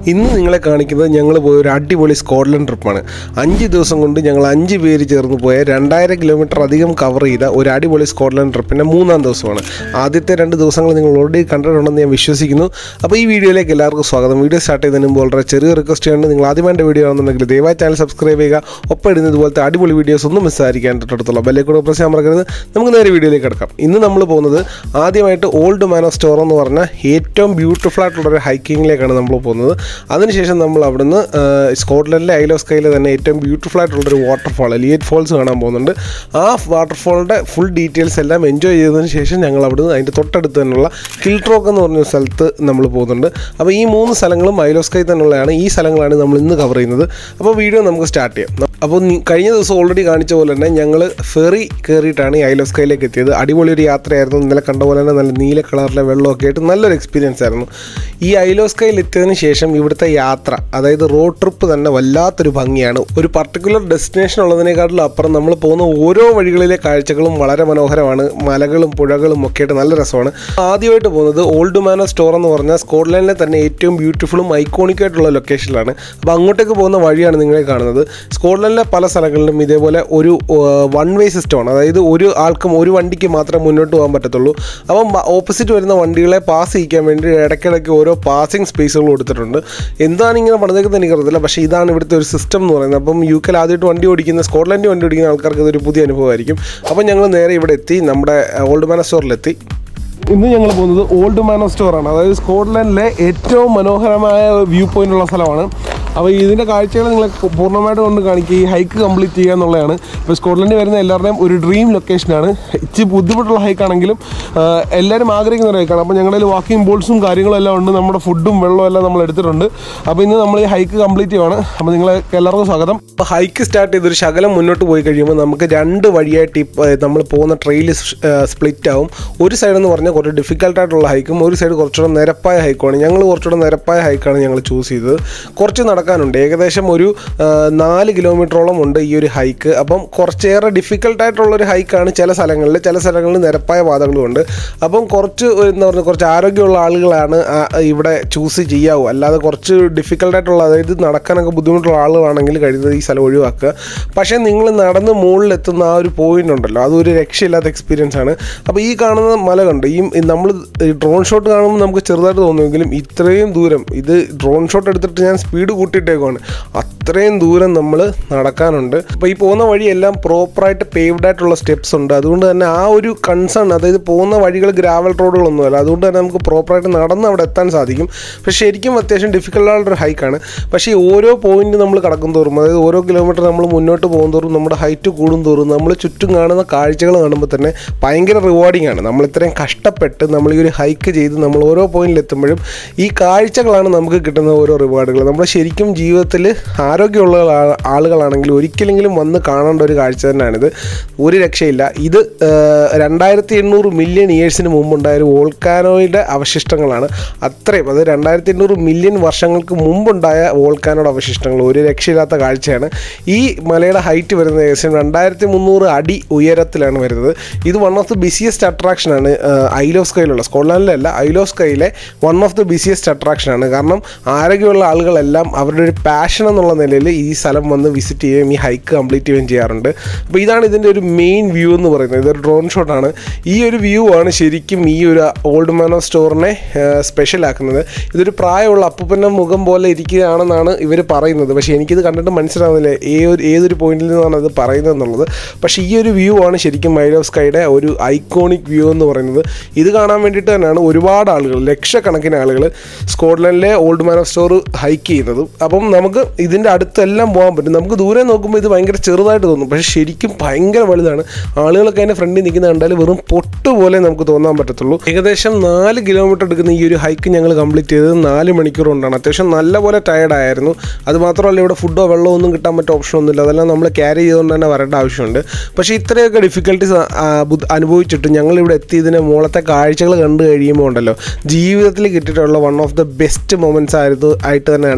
ഇന്ന് നിങ്ങളെ കാണിക്കുന്നത് ഞങ്ങൾ പോയ ഒരു അടിപൊളി സ്കോട്ട്ലൻഡ് ട്രിപ്പാണ് അഞ്ച് ദിവസം കൊണ്ട് ഞങ്ങൾ അഞ്ച് പേര് ചേർന്ന് പോയ രണ്ടായിരം കിലോമീറ്റർ അധികം കവർ ചെയ്ത ഒരു അടിപൊളി സ്കോട്ട്ലൻഡ് ട്രിപ്പിൻ്റെ മൂന്നാം ദിവസമാണ് ആദ്യത്തെ രണ്ട് ദിവസങ്ങൾ നിങ്ങൾ ഓൾറെഡി കണ്ടിട്ടുണ്ടെന്ന് ഞാൻ വിശ്വസിക്കുന്നു അപ്പോൾ ഈ വീഡിയോയിലേക്ക് എല്ലാവർക്കും സ്വാഗതം വീഡിയോ സ്റ്റാർട്ട് ചെയ്യുന്നതിന് മുമ്പ് വളരെ ചെറിയ റിക്വസ്റ്റ് ചെയ്യുന്നുണ്ട് നിങ്ങൾ ആദ്യമായിട്ട് വീഡിയോ ആണെന്നുണ്ടെങ്കിൽ ദയവായി ചാനൽ സബ്സ്ക്രൈബ് ചെയ്യുക ഒപ്പം ഇടുന്ന ഇതുപോലത്തെ അടിപൊളി വീഡിയോസ് ഒന്നും മിസ്സായിരിക്കാൻ തൊട്ടടുത്തുള്ള ബെല്ലേക്കൂടെ പ്രസ് ചെയ്യാൻ മറക്കരുത് നമുക്ക് നേരെ വീഡിയോയിലേക്ക് കിടക്കാം ഇന്ന് നമ്മൾ പോകുന്നത് ആദ്യമായിട്ട് ഓൾഡ് മാൻ ഓഫ് സ്റ്റോർ എന്ന് പറഞ്ഞ ഏറ്റവും ബ്യൂട്ടിഫുൾ ആയിട്ടുള്ള ഒരു ഹൈക്കിങ്ങിലേക്കാണ് നമ്മൾ പോകുന്നത് അതിനുശേഷം നമ്മൾ അവിടുന്ന് ആ, സ്കോട്ട്ലൻഡിലെ ഐലോസ്കൈയിലെ തന്നെ ഏറ്റവും ബ്യൂട്ടിഫുൾ ആയിട്ടുള്ളൊരു വാട്ടർഫാൾ ലിയറ്റ് ഫോൾസ് കാണാൻ പോകുന്നുണ്ട് ആ വാട്ടർഫാളിൻ്റെ ഫുൾ ഡീറ്റെയിൽസ് എല്ലാം എൻജോയ് ചെയ്തതിന് ശേഷം ഞങ്ങൾ അവിടുന്ന് അതിൻ്റെ തൊട്ടടുത്ത് തന്നെയുള്ള കിൽട്രോക്ക് എന്ന് പറഞ്ഞ സ്ഥലത്ത് നമ്മൾ പോകുന്നുണ്ട് അപ്പോൾ ഈ മൂന്ന് സ്ഥലങ്ങളും ഐലോസ്കൈ തന്നെയുള്ളതാണ് ഈ സ്ഥലങ്ങളാണ് നമ്മൾ ഇന്ന് കവർ ചെയ്യുന്നത് അപ്പോൾ വീഡിയോ നമുക്ക് സ്റ്റാർട്ട് ചെയ്യാം അപ്പോൾ നി- കഴിഞ്ഞ ദിവസം ഓൾറെഡി കാണിച്ച പോലെ തന്നെ ഞങ്ങൾ ഫെറി കയറിയിട്ടാണ് ഈ ഐൽ ഓഫ് സ്കൈയിലേക്ക് എത്തിയത് അടിപൊളി ഒരു യാത്രയായിരുന്നു ഇന്നലെ കണ്ട പോലെ തന്നെ നല്ല നീല കളറിലെ വെള്ളമൊക്കെ ആയിട്ട് നല്ലൊരു എക്സ്പീരിയൻസ് ആയിരുന്നു ഈ ഐൽ ഓഫ് സ്കൈയിൽ എത്തിയതിന് ശേഷം ഇവിടുത്തെ യാത്ര അതായത് റോഡ് ട്രിപ്പ് തന്നെ വല്ലാത്തൊരു ഭംഗിയാണ് ഒരു പർട്ടിക്കുലർ ഡെസ്റ്റിനേഷൻ ഉള്ളതിനേക്കാട്ടിലും അപ്പുറം നമ്മൾ പോകുന്ന ഓരോ വഴികളിലെ കാഴ്ചകളും വളരെ മനോഹരമാണ് മലകളും പുഴകളും ഒക്കെ ആയിട്ട് നല്ല രസമാണ് ആദ്യമായിട്ട് പോകുന്നത് ഓൾഡ് മാനോ സ്റ്റോർ എന്ന് പറഞ്ഞാൽ സ്കോട്ട്ലൻഡിലെ തന്നെ ഏറ്റവും ബ്യൂട്ടിഫുള്ളും ഐക്കോണിക് ആയിട്ടുള്ള ലൊക്കേഷനിലാണ് അപ്പോൾ അങ്ങോട്ടേക്ക് പോകുന്ന വഴിയാണ് നിങ്ങളെ കാണുന്നത് സ്കോട്ട്ലൻഡിലെ പല സ്ഥലങ്ങളിലും ഇതേപോലെ ഒരു വൺ വേ സിസ്റ്റമാണ് അതായത് ഒരു ആൾക്കും ഒരു വണ്ടിക്ക് മാത്രമേ മുന്നോട്ട് പോകാൻ പറ്റത്തുള്ളൂ അപ്പം ഓപ്പോസിറ്റ് വരുന്ന വണ്ടികളെ പാസ് ചെയ്യിക്കാൻ വേണ്ടി ഇടയ്ക്കിടയ്ക്ക് ഓരോ പാസിംഗ് സ്പേസുകൾ കൊടുത്തിട്ടുണ്ട് എന്താണ് ഇങ്ങനെ പണിതേക്കുന്നത് എനിക്കറിയത്തില്ല പക്ഷേ ഇതാണ് ഇവിടുത്തെ ഒരു സിസ്റ്റം എന്ന് പറയുന്നത് അപ്പം യു കെയിൽ ആദ്യമായിട്ട് വണ്ടി ഓടിക്കുന്ന സ്കോട്ട്ലൻഡിൽ വണ്ടി ഓടിക്കുന്ന ആൾക്കാർക്ക് ഇതൊരു പുതിയ അനുഭവമായിരിക്കും അപ്പം ഞങ്ങൾ നേരെ ഇവിടെ എത്തി നമ്മുടെ ഓൾഡ് മാന സ്റ്റോറിലെത്തി ഇന്ന് ഞങ്ങൾ പോകുന്നത് ഓൾഡ് മാനോ സ്റ്റോറാണ് അതായത് സ്കോട്ട്ലൻഡിലെ ഏറ്റവും മനോഹരമായ വ്യൂ പോയിന്റ് ഉള്ള സ്ഥലമാണ് അപ്പോൾ ഇതിൻ്റെ കാഴ്ചകൾ നിങ്ങളെ പൂർണ്ണമായിട്ട് കൊണ്ട് കാണിക്കുക ഈ ഹൈക്ക് കംപ്ലീറ്റ് ചെയ്യുക എന്നുള്ളതാണ് ഇപ്പോൾ സ്കോട്ട്ലൻഡിൽ വരുന്ന എല്ലാവരുടെയും ഒരു ഡ്രീം ലൊക്കേഷനാണ് ഇച്ചിരി ബുദ്ധിമുട്ടുള്ള ഹൈക്കാണെങ്കിലും എല്ലാവരും ആഗ്രഹിക്കുന്ന ഒരു ഹൈക്കാണ് അപ്പോൾ ഞങ്ങളുടെ വാക്കിംഗ് ബോൾസും കാര്യങ്ങളും എല്ലാം ഉണ്ട് നമ്മുടെ ഫുഡും വെള്ളവും എല്ലാം നമ്മൾ എടുത്തിട്ടുണ്ട് അപ്പോൾ ഇന്ന് നമ്മൾ ഈ ഹൈക്ക് കംപ്ലീറ്റ് ചെയ്യുവാണ് അപ്പോൾ നിങ്ങളെ എല്ലാവർക്കും സ്വാഗതം അപ്പോൾ ഹൈക്ക് സ്റ്റാർട്ട് ചെയ്തൊരു ശകലം മുന്നോട്ട് പോയി കഴിയുമ്പോൾ നമുക്ക് രണ്ട് വഴിയായിട്ട് ഇപ്പോൾ നമ്മൾ പോകുന്ന ട്രെയിൽ സ്പ്ലിറ്റ് ആവും ഒരു സൈഡ് എന്ന് പറഞ്ഞാൽ കുറച്ച് ഡിഫിക്കൽട്ട് ആയിട്ടുള്ള ഹൈക്കും ഒരു സൈഡ് കുറച്ചുകൂടെ നിരപ്പായ ഹൈക്കുമാണ് ഞങ്ങൾ കുറച്ചുകൂടെ നിരപ്പായ ഹൈക്കാണ് ഞങ്ങൾ ചൂസ് ചെയ്തത് കുറച്ച് നടക്കാനുണ്ട് ഏകദേശം ഒരു ആ, നാല് കിലോമീറ്ററോളം ഉണ്ട് ഈ ഒരു ഹൈക്ക് അപ്പം കുറച്ചേറെ ഡിഫിക്കൽട്ട് ആയിട്ടുള്ള ഒരു ഹൈക്കാണ് ചില സ്ഥലങ്ങളിൽ ചില സ്ഥലങ്ങളിൽ നിരപ്പായ പാതകളും ഉണ്ട് അപ്പം കുറച്ച് എന്താ പറയുക കുറച്ച് ആരോഗ്യമുള്ള ആളുകളാണ് ആ, ഇവിടെ ചൂസ് ചെയ്യാവൂ അല്ലാതെ കുറച്ച് ഡിഫിക്കൽട്ട് ആയിട്ടുള്ള അതായത് നടക്കാനൊക്കെ ബുദ്ധിമുട്ടുള്ള ആളുകളാണെങ്കിൽ കഴിയുന്നത് ഈ സ്ഥലം ഒഴിവാക്കുക പക്ഷേ നിങ്ങൾ നടന്ന് മുകളിലെത്തുന്ന ആ ഒരു പോയിന്റ് ഉണ്ടല്ലോ അതൊരു രക്ഷയില്ലാത്ത എക്സ്പീരിയൻസ് ആണ് അപ്പോൾ ഈ കാണുന്ന മല കണ്ട് ഈ നമ്മൾ ഡ്രോൺ ഷോട്ട് കാണുമ്പോൾ നമുക്ക് ചെറുതായിട്ട് തോന്നുമെങ്കിലും ഇത്രയും ദൂരം ഇത് ഡ്രോൺ ഷോട്ട് എടുത്തിട്ട് ഞാൻ സ്പീഡ് കൂട്ടിയിട്ടേക്കുവാണ് അത്രയും ദൂരം നമ്മൾ നടക്കാനുണ്ട് അപ്പോൾ ഈ പോകുന്ന വഴിയെല്ലാം പ്രോപ്പറായിട്ട് പേവ്ഡ് ആയിട്ടുള്ള സ്റ്റെപ്സ് ഉണ്ട് അതുകൊണ്ട് തന്നെ ആ ഒരു കൺസേൺ അതായത് പോകുന്ന വഴികൾ ഗ്രാവൽ റോഡുകളൊന്നുമല്ല അതുകൊണ്ട് തന്നെ നമുക്ക് പ്രോപ്പറായിട്ട് നടന്ന് അവിടെ എത്താൻ സാധിക്കും പക്ഷേ ശരിക്കും അത്യാവശ്യം ഡിഫിക്കൽട്ട് ആയിട്ടൊരു ഹൈക്കാണ് പക്ഷേ ഈ ഓരോ പോയിന്റ് നമ്മൾ കടക്കും തോറും അതായത് ഓരോ കിലോമീറ്റർ നമ്മൾ മുന്നോട്ട് പോകും തോറും നമ്മുടെ ഹൈറ്റ് കൂടും തോറും നമ്മൾ ചുറ്റും കാണുന്ന കാഴ്ചകൾ കാണുമ്പോൾ തന്നെ ഭയങ്കര റിവാർഡിംഗ് ആണ് നമ്മൾ ഇത്രയും കഷ്ടപ്പെട്ട് നമ്മൾ ഈ ഒരു ഹൈക്ക് ചെയ്ത് നമ്മൾ ഓരോ പോയിന്റിൽ എത്തുമ്പോഴും ഈ കാഴ്ചകളാണ് നമുക്ക് കിട്ടുന്ന ഓരോ റിവാർഡുകൾ നമ്മൾ ശരിക്കും ജീവിതത്തിൽ ആരോഗ്യമുള്ള ആ- ആളുകളാണെങ്കിൽ ഒരിക്കലെങ്കിലും വന്ന് കാണേണ്ട ഒരു കാഴ്ച തന്നെയാണിത് ഒരു രക്ഷയില്ല ഇത് രണ്ടായിരത്തി എണ്ണൂറ് മില്യൺ ഇയേഴ്സിന് മുമ്പുണ്ടായ ഒരു വോൾക്കാനോയുടെ അവശിഷ്ടങ്ങളാണ് അത്രയും അത് രണ്ടായിരത്തി എണ്ണൂറ് മില്യൺ വർഷങ്ങൾക്ക് മുമ്പുണ്ടായ വോൾക്കാനോയുടെ അവശിഷ്ടങ്ങൾ ഒരു രക്ഷയില്ലാത്ത കാഴ്ചയാണ് ഈ മലയുടെ ഹൈറ്റ് വരുന്നത് ഏകദേശം രണ്ടായിരത്തി മുന്നൂറ് അടി ഉയരത്തിലാണ് വരുന്നത് ഇത് വൺ ഓഫ് ദി ബിസിയസ്റ്റ് അട്രാക്ഷനാണ് ഐലോഫ് സ്കൈയിലുള്ള സ്കോട്ട്ലാൻഡിലല്ല ഐലോഫ് സ്കൈയിലെ വൺ ഓഫ് ദി ബിസിയസ്റ്റ് അട്രാക്ഷനാണ് കാരണം ആരോഗ്യമുള്ള ആളുകളെല്ലാം അവരുടെ ഒരു പാഷൻ എന്നുള്ള നിലയിൽ ഈ സ്ഥലം വന്ന് വിസിറ്റ് ചെയ്യുകയും ഈ ഹൈക്ക് കംപ്ലീറ്റ് ചെയ്യുകയും ചെയ്യാറുണ്ട് അപ്പോൾ ഇതാണ് ഇതിൻ്റെ ഒരു മെയിൻ വ്യൂ എന്ന് പറയുന്നത് ഇതൊരു ഡ്രോൺ ഷോട്ടാണ് ഈ ഒരു വ്യൂ ആണ് ശരിക്കും ഈ ഒരു ഓൾഡ് മാൻ ഓഫ് സ്റ്റോറിനെ സ്പെഷ്യൽ ആക്കുന്നത് ഇതൊരു പ്രായമുള്ള അപ്പൂപ്പൻ്റെ മുഖം പോലെ ഇരിക്കുകയാണെന്നാണ് ഇവർ പറയുന്നത് പക്ഷേ എനിക്കിത് കണ്ടിട്ട് മനസ്സിലാവുന്നില്ല ഏതൊരു ഏതൊരു പോയിന്റിൽ നിന്നാണ് അത് പറയുന്നത് എന്നുള്ളത് പക്ഷേ ഈ ഒരു വ്യൂ ആണ് ശരിക്കും മൈൽ ഓഫ് സ്കൈയുടെ ഒരു ഐക്കോണിക് വ്യൂ എന്ന് പറയുന്നത് ഇത് കാണാൻ വേണ്ടിയിട്ട് തന്നെയാണ് ഒരുപാട് ആളുകൾ ലക്ഷക്കണക്കിന് ആളുകൾ സ്കോട്ട്ലൻഡിലെ Old Man of Storr hike ചെയ്യുന്നത് അപ്പം നമുക്ക് ഇതിൻ്റെ അടുത്തെല്ലാം പോകാൻ പറ്റും നമുക്ക് ദൂരെ നോക്കുമ്പോൾ ഇത് ഭയങ്കര ചെറുതായിട്ട് തോന്നും പക്ഷേ ശരിക്കും ഭയങ്കര വലുതാണ് ആളുകളൊക്കെ അതിൻ്റെ ഫ്രണ്ടിൽ നിൽക്കുന്ന കണ്ടാൽ വെറും പൊട്ട് പോലെ നമുക്ക് തോന്നാൻ പറ്റത്തുള്ളൂ ഏകദേശം നാല് കിലോമീറ്റർ എടുക്കുന്ന ഈ ഒരു ഹൈക്ക് ഞങ്ങൾ കംപ്ലീറ്റ് ചെയ്തത് നാല് മണിക്കൂർ കൊണ്ടാണ് അത്യാവശ്യം നല്ലപോലെ ടയർഡായിരുന്നു അത് മാത്രമല്ല ഇവിടെ ഫുഡോ വെള്ളമോ ഒന്നും കിട്ടാൻ പറ്റിയ ഓപ്ഷൻ ഒന്നുമില്ല അതെല്ലാം നമ്മൾ ക്യാരി ചെയ്തുകൊണ്ട് തന്നെ വരേണ്ട ആവശ്യമുണ്ട് പക്ഷേ ഇത്രയൊക്കെ ഡിഫിക്കൽട്ടീസ് അനുഭവിച്ചിട്ട് ഞങ്ങൾ ഇവിടെ എത്തി ഇതിൻ്റെ മുകളത്തെ കാഴ്ചകൾ കണ്ടു കഴിയുമ്പോൾ ഉണ്ടല്ലോ ജീവിതത്തിൽ കിട്ടിയിട്ടുള്ള one of the best moments ആയിരുന്നു ആയിട്ട് തന്നെയാണ് ഞങ്ങൾക്ക് ഫീൽ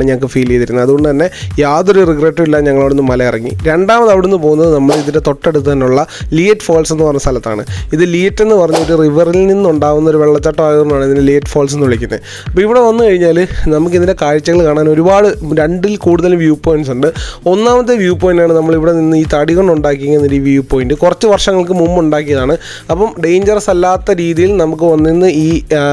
ചെയ്തിരുന്നത് അതുകൊണ്ട് തന്നെ യാതൊരു റിഗ്രറ്റും ഇല്ല ഞങ്ങൾ അവിടുന്ന് മല ഇറങ്ങി രണ്ടാമത് അവിടുന്ന് പോകുന്നത് നമ്മൾ ഇതിൻ്റെ തൊട്ടടുത്ത് തന്നെയുള്ള ലിയറ്റ് ഫോൾസ് എന്ന് പറഞ്ഞ സ്ഥലത്താണ് ഇത് ലിയറ്റ് എന്ന് പറഞ്ഞ ഒരു റിവറിൽ നിന്നുണ്ടാകുന്ന ഒരു വെള്ളച്ചാട്ടം ആയതുകൊണ്ടാണ് ഇതിനെ ലിയറ്റ് ഫോൾസ് എന്ന് വിളിക്കുന്നത് അപ്പോൾ ഇവിടെ വന്നു കഴിഞ്ഞാൽ നമുക്ക് ഇതിൻ്റെ കാഴ്ചകൾ കാണാൻ ഒരുപാട് രണ്ടിൽ കൂടുതൽ വ്യൂ പോയിന്റ്സ് ഉണ്ട് ഒന്നാമത്തെ വ്യൂ പോയിൻ്റാണ് നമ്മളിവിടെ നിന്ന് ഈ തടി കൊണ്ടുണ്ടാക്കിയിരിക്കുന്ന ഈ വ്യൂ പോയിന്റ് കുറച്ച് വർഷങ്ങൾക്ക് മുമ്പ് ഉണ്ടാക്കിയതാണ് അപ്പം ഡേഞ്ചറസ് അല്ലാത്ത രീതിയിൽ നമുക്ക് വന്നിന്ന് ഈ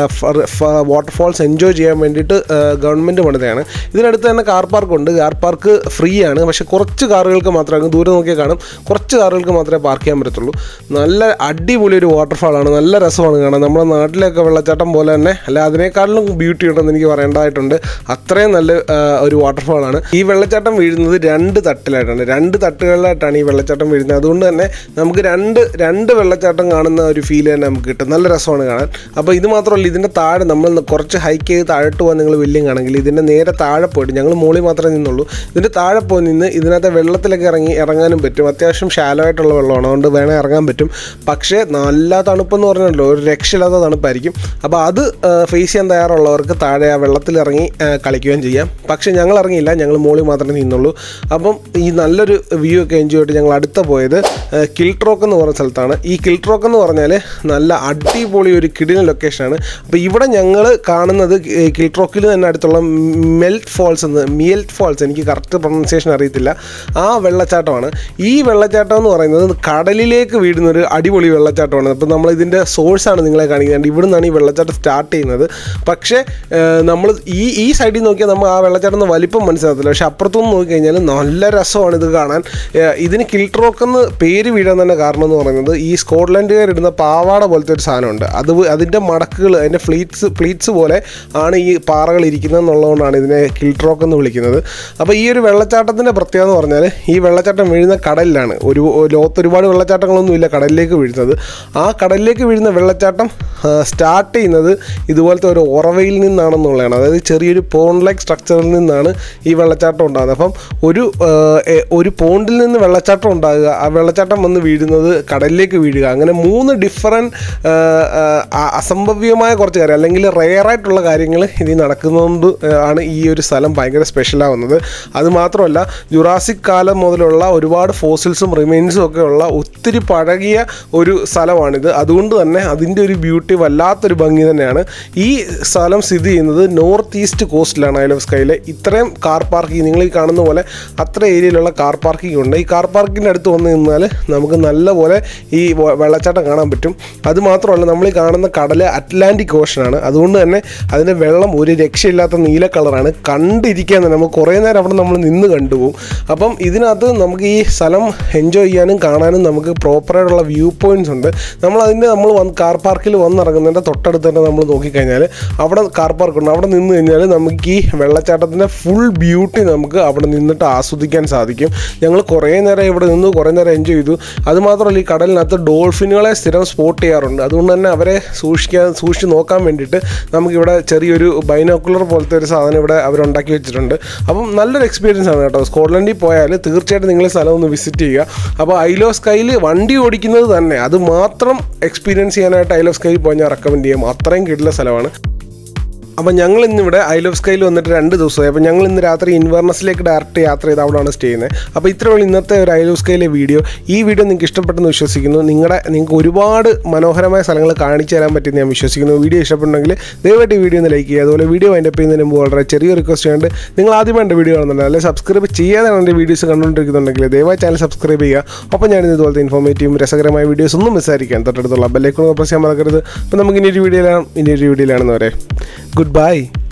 വാട്ടർഫാൾസ് എൻജോയ് ചെയ്യാൻ വേണ്ടിയിട്ട് ഗവൺമെൻറ് പണിതയാണ് ഇതിനടുത്ത് തന്നെ കാർ പാർക്ക് ഉണ്ട് കാർ പാർക്ക് ഫ്രീ ആണ് പക്ഷെ കുറച്ച് കാറുകൾക്ക് മാത്രമേ ദൂരെ നോക്കിയാൽ കാണും കുറച്ച് കാറുകൾക്ക് മാത്രമേ പാർക്ക് ചെയ്യാൻ പറ്റത്തുള്ളൂ നല്ല അടിപൊളി ഒരു വാട്ടർഫാളാണ് നല്ല രസമാണ് കാണാൻ നമ്മുടെ നാട്ടിലൊക്കെ വെള്ളച്ചാട്ടം പോലെ തന്നെ അല്ല അതിനേക്കാളിലും ബ്യൂട്ടി ഉണ്ടെന്ന് എനിക്ക് പറയേണ്ടതായിട്ടുണ്ട് അത്രയും നല്ല ആ, ഒരു വാട്ടർഫാളാണ് ഈ വെള്ളച്ചാട്ടം വീഴുന്നത് രണ്ട് തട്ടിലായിട്ടാണ് രണ്ട് തട്ടുകളിലായിട്ടാണ് ഈ വെള്ളച്ചാട്ടം വീഴുന്നത് അതുകൊണ്ട് തന്നെ നമുക്ക് രണ്ട് രണ്ട് വെള്ളച്ചാട്ടം കാണുന്ന ഒരു ഫീൽ തന്നെ നമുക്ക് കിട്ടും നല്ല രസമാണ് കാണാൻ അപ്പോൾ ഇത് മാത്രമല്ല ഇതിൻ്റെ താഴെ നമ്മൾ കുറച്ച് ഹൈക്ക് ചെയ്ത് താഴോട്ട് പോകാൻ നിങ്ങൾ വലിയ ആണെങ്കിൽ ഇതിൻ്റെ നേരെ താഴെ പോയിട്ട് ഞങ്ങൾ മുകളിൽ മാത്രമേ നിന്നുള്ളൂ ഇതിൻ്റെ താഴെ പോയി നിന്ന് ഇതിനകത്ത് വെള്ളത്തിലൊക്കെ ഇറങ്ങി ഇറങ്ങാനും പറ്റും അത്യാവശ്യം ഷാലോ ആയിട്ടുള്ള വെള്ളമാണ് അതുകൊണ്ട് വേണേൽ ഇറങ്ങാൻ പറ്റും പക്ഷേ നല്ല തണുപ്പെന്ന് പറഞ്ഞല്ലോ ഒരു രക്ഷയില്ലാത്ത തണുപ്പായിരിക്കും അപ്പോൾ അത് ഫേസ് ചെയ്യാൻ തയ്യാറുള്ളവർക്ക് താഴെ ആ വെള്ളത്തിൽ ഇറങ്ങി ആ, കളിക്കുകയും ചെയ്യാം പക്ഷേ ഞങ്ങൾ ഇറങ്ങിയില്ല ഞങ്ങൾ മുകളിൽ മാത്രമേ നിന്നുള്ളൂ അപ്പം ഈ നല്ലൊരു വ്യൂ ഒക്കെ എൻജോയ് ചെയ്തിട്ട് ഞങ്ങൾ അടുത്ത പോയത് കിൽട്രോക്ക് എന്ന് പറഞ്ഞ സ്ഥലത്താണ് ഈ കിൽട്രോക്ക് എന്ന് പറഞ്ഞാൽ നല്ല അടിപൊളി ഒരു കിടിലൻ ലൊക്കേഷനാണ് അപ്പോൾ ഇവിടെ ഞങ്ങൾ കാണുന്നത് കിൽട്രോക്കിൽ തന്നെ അടുത്തുള്ള മെൽറ്റ് ഫോൾസ് എന്ന് മിയൽറ്റ് ഫോൾസ് എനിക്ക് കറക്റ്റ് പ്രൊണൗൺസിയേഷൻ അറിയത്തില്ല ആ വെള്ളച്ചാട്ടമാണ് ഈ വെള്ളച്ചാട്ടം എന്ന് പറയുന്നത് കടലിലേക്ക് വീഴുന്ന ഒരു അടിപൊളി വെള്ളച്ചാട്ടമാണ് അപ്പോൾ നമ്മൾ ഇതിൻ്റെ സോഴ്സാണ് നിങ്ങളെ കാണിക്കുന്നത് ഇവിടെ നിന്നാണ് ഈ വെള്ളച്ചാട്ടം സ്റ്റാർട്ട് ചെയ്യുന്നത് പക്ഷേ നമ്മൾ ഈ ഈ സൈഡിൽ നോക്കിയാൽ നമ്മൾ ആ വെള്ളച്ചാട്ടം വലിപ്പം മനസ്സിലാകത്തില്ല പക്ഷേ അപ്പുറത്തുനിന്ന് നോക്കിക്കഴിഞ്ഞാൽ നല്ല രസമാണ് ഇത് കാണാൻ ഏഹ് ഇതിന് കിൽട്രോക്ക് എന്ന് പേര് വീഴാൻ തന്നെ കാരണം എന്ന് പറയുന്നത് ഈ സ്കോട്ട്ലൻഡുകാർ ഇടുന്ന പാവാട പോലത്തെ ഒരു സാധനമുണ്ട് അത് വ- അതിൻ്റെ മടക്കുകൾ അതിൻ്റെ ഫ്ലീറ്റ്സ് പ്ലീറ്റ്സ് പോലെ ആണ് ഈ പാറകൾ ഇരിക്കുന്നത് എന്നുള്ളതുകൊണ്ടാണ് ഇതിനെ കിൽട്രോക്ക് എന്ന് വിളിക്കുന്നത് അപ്പോൾ ഈ ഒരു വെള്ളച്ചാട്ടത്തിൻ്റെ പ്രത്യേകത എന്ന് പറഞ്ഞാൽ ഈ വെള്ളച്ചാട്ടം വീഴുന്ന കടലിലാണ് ഒരു ലോകത്ത് ഒരുപാട് വെള്ളച്ചാട്ടങ്ങളൊന്നും ഇല്ല കടലിലേക്ക് വീഴുന്നത് ആ കടലിലേക്ക് വീഴുന്ന വെള്ളച്ചാട്ടം സ്റ്റാർട്ട് ചെയ്യുന്നത് ഇതുപോലത്തെ ഒരു ഉറവയിൽ നിന്നാണെന്നുള്ളതാണ് അതായത് ചെറിയൊരു പോണ്ട് ലൈക്ക് സ്ട്രക്ചറിൽ നിന്നാണ് ഈ വെള്ളച്ചാട്ടം ഉണ്ടാകുന്നത് അപ്പം ഒരു ആ, എ- ഒരു പോണ്ടിൽ നിന്ന് വെള്ളച്ചാട്ടം ഉണ്ടാകുക ആ വെള്ളച്ചാട്ടം വന്ന് വീഴുന്നത് കടലിലേക്ക് വീഴുക അങ്ങനെ മൂന്ന് ഡിഫറെൻറ്റ് അസംഭവ്യമായ കുറച്ച് കാര്യം അല്ലെങ്കിൽ റെയറായിട്ടുള്ള കാര്യങ്ങൾ ഇതിൽ നടക്കുന്നതുകൊണ്ട് ആണ് ഈ ഒരു സ്ഥലം ഭയങ്കര സ്പെഷ്യലാവുന്നത് അത് മാത്രമല്ല ജുറാസിക് കാലം മുതലുള്ള ഒരുപാട് ഫോസിൽസും റിമൈൻസും ഒക്കെ ഉള്ള ഒത്തിരി പഴകിയ ഒരു സ്ഥലമാണിത് അതുകൊണ്ട് തന്നെ അതിൻ്റെ ഒരു ബ്യൂട്ടി വല്ലാത്തൊരു ഭംഗി തന്നെയാണ് ഈ സ്ഥലം സ്ഥിതി ചെയ്യുന്നത് നോർത്ത് ഈസ്റ്റ് കോസ്റ്റിലാണ് ഐ ഓഫ് സ്കൈയിലെ ഇത്രയും കാർ പാർക്കിംഗ് നിങ്ങൾ ഈ കാണുന്ന പോലെ അത്ര ഏരിയയിലുള്ള കാർ പാർക്കിംഗ് ഉണ്ട് ഈ കാർ പാർക്കിൻ്റെ അടുത്ത് വന്ന് നിന്നാൽ നമുക്ക് നല്ലപോലെ ഈ വ- വെള്ളച്ചാട്ടം കാണാൻ പറ്റും അത് മാത്രമല്ല നമ്മൾ ഈ കാണുന്ന കടൽ അറ്റ്ലാന്റിക് ഓഷനാണ് അതുകൊണ്ട് തന്നെ അതിൻ്റെ വെള്ളം ഒരു രക്ഷയില്ലാത്ത നീല കളറാണ് കണ്ടിരിക്കാൻ തന്നെ നമുക്ക് കുറേ നേരം അവിടെ നമ്മൾ നിന്ന് കണ്ടുപോകും അപ്പം ഇതിനകത്ത് നമുക്ക് ഈ സ്ഥലം എൻജോയ് ചെയ്യാനും കാണാനും നമുക്ക് പ്രോപ്പറായിട്ടുള്ള വ്യൂ പോയിന്റ്സ് ഉണ്ട് നമ്മൾ അതിൻ്റെ നമ്മൾ വന്ന് കാർ പാർക്കിൽ വന്നിറങ്ങുന്നതിൻ്റെ തൊട്ടടുത്ത് തന്നെ നമ്മൾ നോക്കിക്കഴിഞ്ഞാൽ അവിടെ കാർ പാർക്ക് ഉണ്ട് അവിടെ നിന്ന് കഴിഞ്ഞാൽ നമുക്ക് ഈ വെള്ളച്ചാട്ടത്തിൻ്റെ ഫുൾ ബ്യൂട്ടി നമുക്ക് അവിടെ നിന്നിട്ട് ആസ്വദിക്കാൻ സാധിക്കും ഞങ്ങൾ കുറേ നേരം ഇവിടെ നിന്ന് കുറേ നേരം എൻജോയ് ചെയ്തു അതുമാത്രമല്ല ഈ കടലിനകത്ത് ഡോൾഫിനുകളെ സ്ഥിരം സ്പോട്ട് ചെയ്യാറുണ്ട് അതുകൊണ്ട് തന്നെ അവരെ സൂക്ഷിക്കാൻ സൂക്ഷിച്ച് നോക്കാൻ വേണ്ടിയിട്ട് നമുക്കിവിടെ ചെറിയൊരു ബൈനോക്കുലർ പോലത്തെ ഒരു സാധനം ഇവിടെ അവരുണ്ടാക്കി വെച്ചിട്ടുണ്ട് അപ്പം നല്ലൊരു എക്സ്പീരിയൻസ് ആണ് കേട്ടോ സ്കോട്ട്ലൻഡിൽ പോയാൽ തീർച്ചയായിട്ടും നിങ്ങൾ ഈ സ്ഥലം ഒന്ന് വിസിറ്റ് ചെയ്യുക അപ്പോൾ ഐലോ സ്കൈയിൽ വണ്ടി ഓടിക്കുന്നത് തന്നെ അത് മാത്രം എക്സ്പീരിയൻസ് ചെയ്യാനായിട്ട് ഐലോ സ്കൈയിൽ പോയി ഞാൻ റെക്കമെൻഡ് ചെയ്യും അത്രയും കിട്ടുന്ന സ്ഥലമാണ് അപ്പം ഞങ്ങൾ ഇന്നിവിടെ ഐ ലവ് സ്കൈയിൽ വന്നിട്ട് രണ്ട് ദിവസമായി അപ്പം ഞങ്ങൾ ഇന്ന് രാത്രി ഇൻവേർണസിലേക്ക് ഡയറക്റ്റ് യാത്ര ചെയ്ത് അവിടെയാണ് സ്റ്റേ ചെയ്യുന്നത് അപ്പോൾ ഇത്രയുള്ള ഇന്നത്തെ ഒരു ഐ ലവ് സ്കൈയിലെ വീഡിയോ ഈ വീഡിയോ നിങ്ങൾക്ക് ഇഷ്ടപ്പെട്ടെന്ന് വിശ്വസിക്കുന്നു നിങ്ങളുടെ നിങ്ങൾക്ക് ഒരുപാട് മനോഹരമായ സ്ഥലങ്ങൾ കാണിച്ചു തരാൻ പറ്റുമെന്ന് ഞാൻ വിശ്വസിക്കുന്നു വീഡിയോ ഇഷ്ടപ്പെട്ടുണ്ടെങ്കിൽ ദയവായിട്ട് ഈ വീഡിയോ ഒന്ന് ലൈക്ക് ചെയ്യുക അതുപോലെ വീഡിയോ അതിൻ്റെ ചെയ്യുന്നതിന് മുമ്പ് വളരെ ചെറിയ റിക്വസ്റ്റ് ഉണ്ട് നിങ്ങൾ ആദ്യമായി എൻ്റെ വീഡിയോ കാണുന്നുണ്ട് അല്ലെങ്കിൽ സബ്സ്ക്രൈബ് ചെയ്യാതെയാണ് എൻ്റെ വീഡിയോസ് കണ്ടുകൊണ്ടിരിക്കുന്നുണ്ടെങ്കിൽ ദയവായി ചാനൽ സബ്സ്ക്രൈബ് ചെയ്യുക ഒപ്പം ഞാൻ ഇതുപോലത്തെ ഇൻഫോർമേറ്റീവും രസകരമായ വീഡിയോസ് ഒന്നും മിസ്സായിരിക്കാൻ തൊട്ടടുത്തുള്ള ബെല്ലേക്കൊന്നും പ്രസ് ചെയ്യാൻ മറക്കരുത് അപ്പോൾ നമുക്ക് ഇനി ഒരു വീഡിയോയിലാണ് ഇനി ഒരു വീഡിയോയിലാണെന്ന് വരെ ഗുഡ് ബൈ